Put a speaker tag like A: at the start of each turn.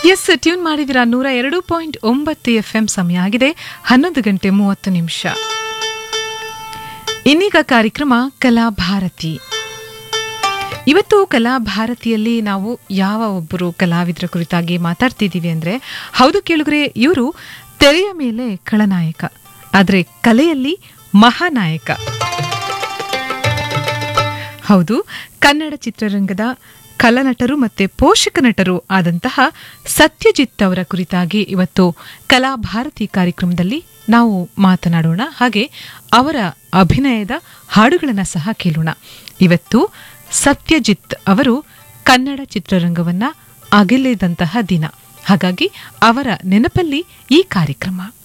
A: S tune ಮಾಡಿದಿರ ನೂರ ಎರಡು point ಒಂಬತ್ತು ಎಫ್ ಎಂ ಸಮಯ ಆಗಿದೆ ಹನ್ನೊಂದು ಗಂಟೆ ಮೂವತ್ತು ನಿಮಿಷ ಇನ್ನೀಗ ಕಾರ್ಯಕ್ರಮ ಕಲಾಭಾರತಿ ಇವತ್ತು ಕಲಾಭಾರತಿಯಲ್ಲಿ ನಾವು ಯಾವ ಒಬ್ಬರು ಕಲಾವಿದರ ಕುರಿತಾಗಿ ಮಾತಾಡ್ತಿದ್ದೀವಿ ಅಂದ್ರೆ ಹೌದು ಕೇಳುಗರೆ ಇವರು ತೆರೆಯ ಮೇಲೆ ಖಳನಾಯಕ ಆದರೆ ಕಲೆಯಲ್ಲಿ ಮಹಾನಾಯಕ ಹೌದು ಕನ್ನಡ ಚಿತ್ರರಂಗದ ಕಲಾನಟರು ಮತ್ತೆ ಪೋಷಕ ನಟರು ಆದಂತಹ ಸತ್ಯಜಿತ್ ಅವರ ಕುರಿತಾಗಿ ಇವತ್ತು ಕಲಾಭಾರತಿ ಕಾರ್ಯಕ್ರಮದಲ್ಲಿ ನಾವು ಮಾತನಾಡೋಣ ಹಾಗೆ ಅವರ ಅಭಿನಯದ ಹಾಡುಗಳನ್ನು ಸಹ ಕೇಳೋಣ ಇವತ್ತು ಸತ್ಯಜಿತ್ ಅವರು ಕನ್ನಡ ಚಿತ್ರರಂಗವನ್ನ ಅಗಲಿದಂತಹ ದಿನ ಹಾಗಾಗಿ ಅವರ ನೆನಪಲ್ಲಿ ಈ ಕಾರ್ಯಕ್ರಮ